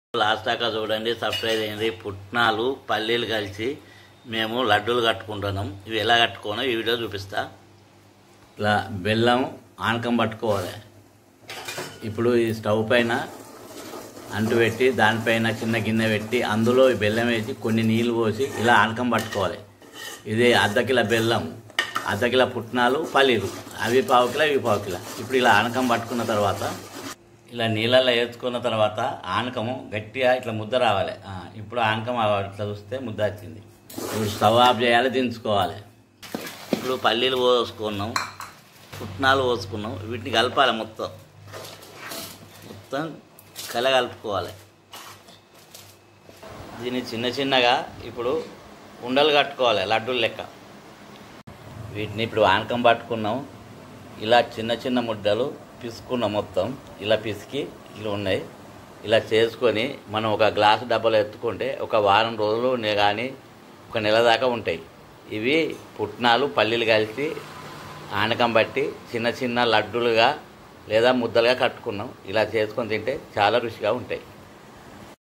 last దాకా చూడండి surprise అయింది పుట్నాలు పల్లీలు కలిసి మేము లడ్డూలు కట్టుకుంటున్నాం ఇవి ఎలా కట్టుకోనో ఈ వీడియో చూపిస్తా ఇలా బెల్లం ఆనకం పట్టుకోవాలి ఇప్పుడు ఈ స్టవ్ పైన అంటు పెట్టి దానిపైన చిన్న గిన్నె పెట్టి అందులో ఈ బెల్లం వేసి కొన్ని నీళ్లు పోసి ఇలా ఆనకం పట్టుకోవాలి ఇది అర్ధ కిలో బెల్లం అర్ధ కిలో పుట్నాలు పల్లీలు అవి పావు కిలో ఇవి పావు కిలో ఇప్పుడు ఇలా ఆనకం పట్టుకున్న తర్వాత ఇలా నీళ్ళల్లో వేసుకున్న తర్వాత ఆనకము గట్టిగా ఇట్లా ముద్ద రావాలి ఆ, ఇప్పుడు ఆనకం ఆ- ఇట్లా చూస్తే ముద్ద వచ్చింది ఇప్పుడు స్టవ్ ఆఫ్ చేయాలి దించుకోవాలి ఇప్పుడు పల్లీలు పోసుకున్నాం పుట్నాలు పోసుకున్నాం వీటిని కలపాలి మొత్తం మొత్తం కల కలుపుకోవాలి దీన్ని చిన్న చిన్నగా ఇప్పుడు ఉండలు కట్టుకోవాలి లడ్డూలు లెక్క వీటిని ఇప్పుడు ఆనకం పట్టుకున్నాం ఇలా చిన్న చిన్న ముద్దలు పిసుకున్నాం మొత్తం ఇలా పిసికి ఇలా ఉన్నాయి ఇలా చేసుకొని మనం ఒక గ్లాసు డబ్బాలో ఎత్తుకుంటే ఒక వారం రోజులు నే- కానీ ఒక నెల దాకా ఉంటాయి ఇవి పుట్నాలు పల్లీలు కలిసి ఆనకం బట్టి చిన్న చిన్న లడ్డులుగా లేదా ముద్దలుగా కట్టుకున్నాం ఇలా చేసుకొని తింటే చాలా రుచిగా ఉంటాయి